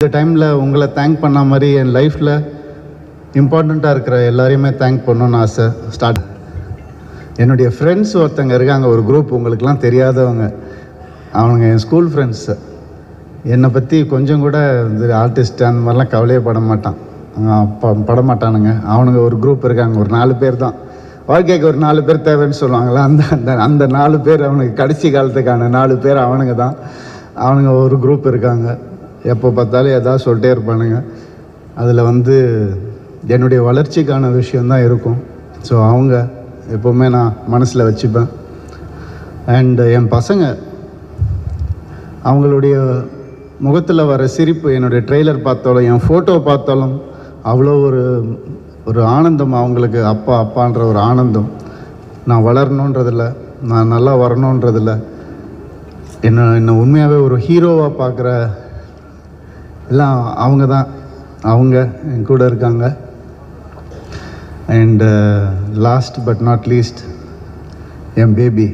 இந்த டைமில் உங்களை தேங்க் பண்ண மாதிரி என் லைஃப்பில் இம்பார்ட்டண்ட்டாக இருக்கிற எல்லாரையுமே தேங்க் பண்ணணும்னு ஆசை ஸ்டார்ட் என்னுடைய ஃப்ரெண்ட்ஸ் ஒருத்தங்க இருக்காங்க ஒரு குரூப் உங்களுக்கெல்லாம் தெரியாதவங்க அவனுங்க என் ஸ்கூல் ஃப்ரெண்ட்ஸு என்னை பற்றி கொஞ்சம் கூட இந்த ஆர்டிஸ்ட் அந்த மாதிரிலாம் கவலையே பட மாட்டான் ஆஹ் ப- பட மாட்டானுங்க அவனுங்க ஒரு குரூப் இருக்காங்க ஒரு நாலு பேர் தான் வாழ்க்கைக்கு ஒரு நாலு பேர் தேவைன்னு சொல்லுவாங்களா அந்த அந்த அந்த நாலு பேர் அவனுக்கு கடைசி காலத்துக்கான நாலு பேர் அவனுங்க தான் அவனுங்க ஒரு குரூப் இருக்காங்க எப்போ பார்த்தாலும் ஏதாவது சொல்லிட்டே இருப்பானுங்க அதில் வந்து என்னுடைய வளர்ச்சிக்கான விஷயந்தான் இருக்கும் ஸோ அவங்க எப்போவுமே நான் மனசில் வச்சுப்பேன் அண்ட் என் பசங்க அவங்களுடைய முகத்தில் வர சிரிப்பு என்னுடைய ட்ரெய்லர் பார்த்தாலும் என் ஃபோட்டோ பார்த்தாலும் அவ்வளோ ஒரு ஒரு ஆனந்தம் அவங்களுக்கு அப்பா அப்பான்ற ஒரு ஆனந்தம் நான் வளரணுன்றதில்ல நான் நல்லா வரணுன்றதில்ல என்ன என்னை உண்மையாகவே ஒரு ஹீரோவாக பார்க்குற எல்லாம் அவங்க தான் அவங்க என் கூட இருக்காங்க and last but not least என் பேபி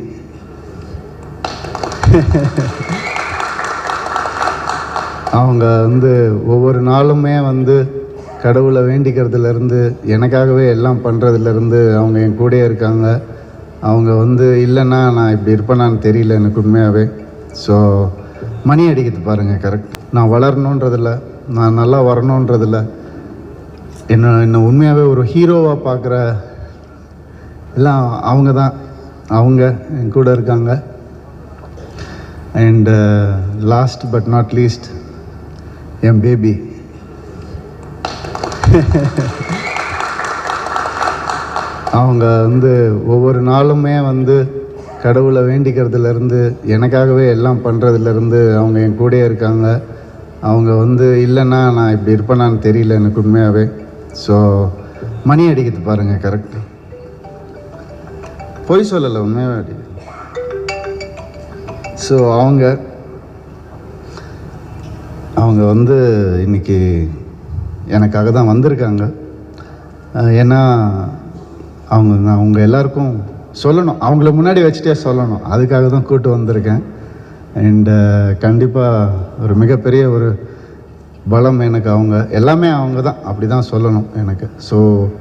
அவங்க வந்து ஒவ்வொரு நாளுமே வந்து கடவுளை வேண்டிக்கிறதுலேருந்து எனக்காகவே எல்லாம் பண்ணுறதுலேருந்து அவங்க என் கூடயே இருக்காங்க அவங்க வந்து இல்லைன்னா நான் இப்படி இருப்பேனான்னு தெரியல எனக்கு உண்மையாகவே ஸோ மணி அடிக்குது பாருங்கள் கரெக்ட் நான் வளரணுன்றதில்ல நான் நல்லா வரணுன்றதில்ல என்ன என்னை உண்மையாகவே ஒரு ஹீரோவாக பார்க்குற எல்லாம் அவங்க தான் அவங்க என் கூட இருக்காங்க and last but not least என் பேபி அவங்க வந்து ஒவ்வொரு நாளுமே வந்து கடவுளை வேண்டிக்கிறதுலேருந்து எனக்காகவே எல்லாம் பண்ணுறதுலேருந்து அவங்க என் கூடயே இருக்காங்க அவங்க வந்து இல்லைன்னா நான் இப்படி இருப்பேனான்னு தெரியல எனக்கு உண்மையாகவே ஸோ மணி அடிக்குது பாருங்கள் கரெக்ட் பொய் சொல்லலை உண்மையாகவே அடிக்குது ஸோ அவங்க அவங்க வந்து இன்னைக்கு எனக்காக தான் வந்திருக்காங்க அஹ் ஏன்னா அவங்க நான் அவங்க எல்லாருக்கும் சொல்லணும் அவங்கள முன்னாடி வச்சுட்டே சொல்லணும் அதுக்காக தான் கூட்டு வந்திருக்கேன் அண்டு கண்டிப்பாக ஒரு மிகப்பெரிய ஒரு பலம் எனக்கு அவங்க எல்லாமே அவங்க தான் அப்படி தான் சொல்லணும் எனக்கு ஸோ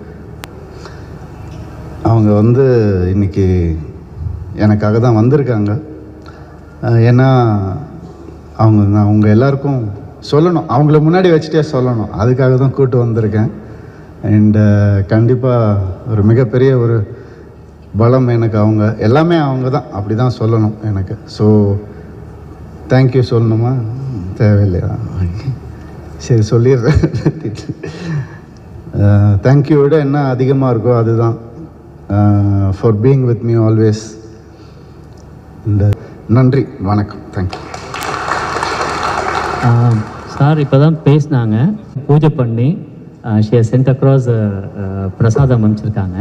அவங்க வந்து இன்னைக்கு எனக்காக தான் வந்திருக்காங்க அஹ் ஏன்னா அவங்க நான் அவங்க எல்லாருக்கும் சொல்லணும் அவங்கள முன்னாடி வச்சுட்டே சொல்லணும் அதுக்காக தான் கூட்டு வந்திருக்கேன் அண்டு கண்டிப்பாக ஒரு மிகப்பெரிய ஒரு பலம் எனக்கு அவங்க எல்லாமே அவங்க தான் அப்படி தான் சொல்லணும் எனக்கு ஸோ தேங்க்யூ சொல்லணுமா தேவையில்லையா சரி சொல்லிடுறேன் தேங்க்யூ விட என்ன அதிகமாக இருக்கோ அதுதான் for being with me always இந்த நன்றி வணக்கம் தேங்க்யூ சார் இப்போ தான் பேசினாங்க பூஜை பண்ணி ஷிய சென்ட் அக்ராஸ் பிரசாதம் அமைச்சிருக்காங்க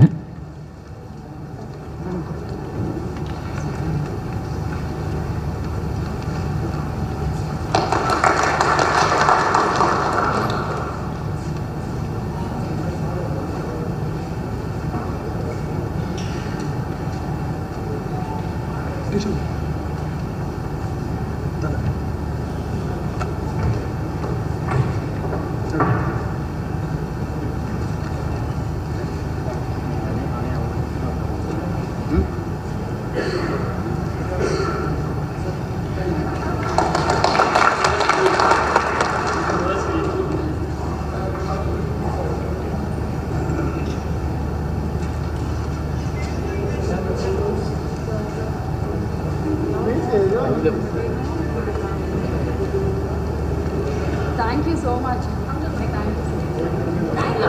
Thank you so much. Thank you.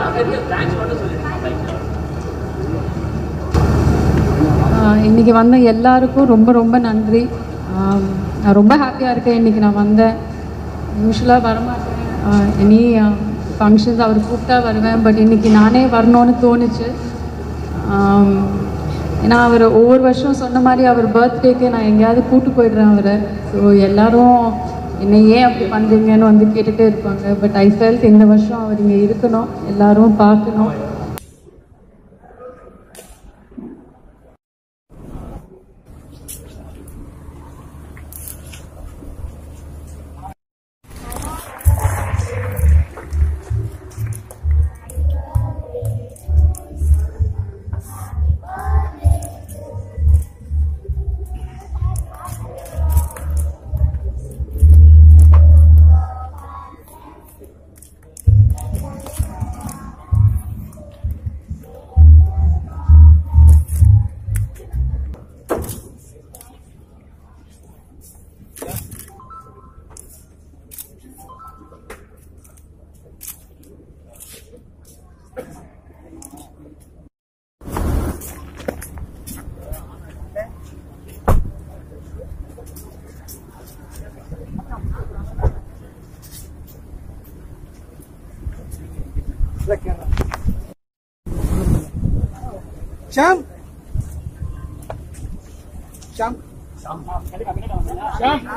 ஆஹ் இன்னைக்கு வந்த எல்லாருக்கும் ரொம்ப ரொம்ப நன்றி ஆம், நான் ரொம்ப ஹாப்பியாக இருக்கேன் இன்னைக்கு நான் வந்தேன் யூஸ்வலாக வரமாட்டேன் ஆஹ் இனி ஃபங்க்ஷன்ஸ் அவர் கூப்பிட்டா வருவேன் பட் இன்னைக்கு நானே வரணும்னு தோணுச்சு ஆம், ஏன்னா அவர் ஒவ்வொரு வருஷம் சொன்ன மாதிரி அவர் பர்த்டேக்கு நான் எங்கேயாவது கூட்டு போயிடுறேன் அவரை ஸோ எல்லாரும் என்னை ஏன் அப்படி பண்ணுறீங்கன்னு வந்து கேட்டுகிட்டே இருப்பாங்க பட் ஐ ஃபெல்ட் இந்த வருஷம் அவர் இங்கே இருக்கணும் எல்லாரும் பார்க்கணும் ஷாம் ஷாம் ஷாம்